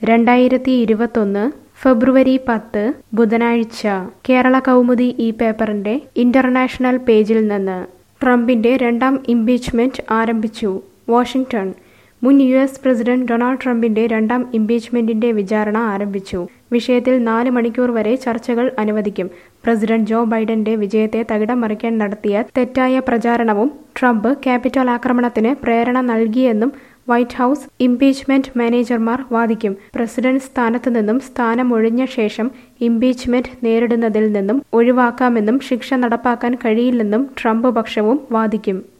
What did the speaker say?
രണ്ടായിരത്തി ഇരുപത്തൊന്ന് ഫെബ്രുവരി പത്ത് ബുധനാഴ്ച കേരള കൗമുദി ഈ പേപ്പറിന്റെ ഇന്റർനാഷണൽ പേജിൽ നിന്ന് ട്രംപിന്റെ രണ്ടാം ഇംപീച്ച്മെന്റ് ആരംഭിച്ചു വാഷിംഗ്ടൺ മുൻ യു എസ് പ്രസിഡന്റ് ഡൊണാൾഡ് ട്രംപിന്റെ രണ്ടാം ഇംപീച്ച്മെന്റിന്റെ വിചാരണ ആരംഭിച്ചു വിഷയത്തിൽ നാല് മണിക്കൂർ വരെ ചർച്ചകൾ അനുവദിക്കും പ്രസിഡന്റ് ജോ ബൈഡന്റെ വിജയത്തെ തകിടം മറിക്കാൻ നടത്തിയ തെറ്റായ പ്രചാരണവും ട്രംപ് ക്യാപിറ്റൽ ആക്രമണത്തിന് പ്രേരണ നൽകിയെന്നും വൈറ്റ് ഹൌസ് ഇംപീച്ച്മെന്റ് മാനേജർമാർ വാദിക്കും പ്രസിഡന്റ് സ്ഥാനത്ത് നിന്നും സ്ഥാനമൊഴിഞ്ഞ ശേഷം ഇംപീച്ച്മെന്റ് നേരിടുന്നതിൽ നിന്നും ഒഴിവാക്കാമെന്നും ശിക്ഷ നടപ്പാക്കാൻ കഴിയില്ലെന്നും ട്രംപ് പക്ഷവും വാദിക്കും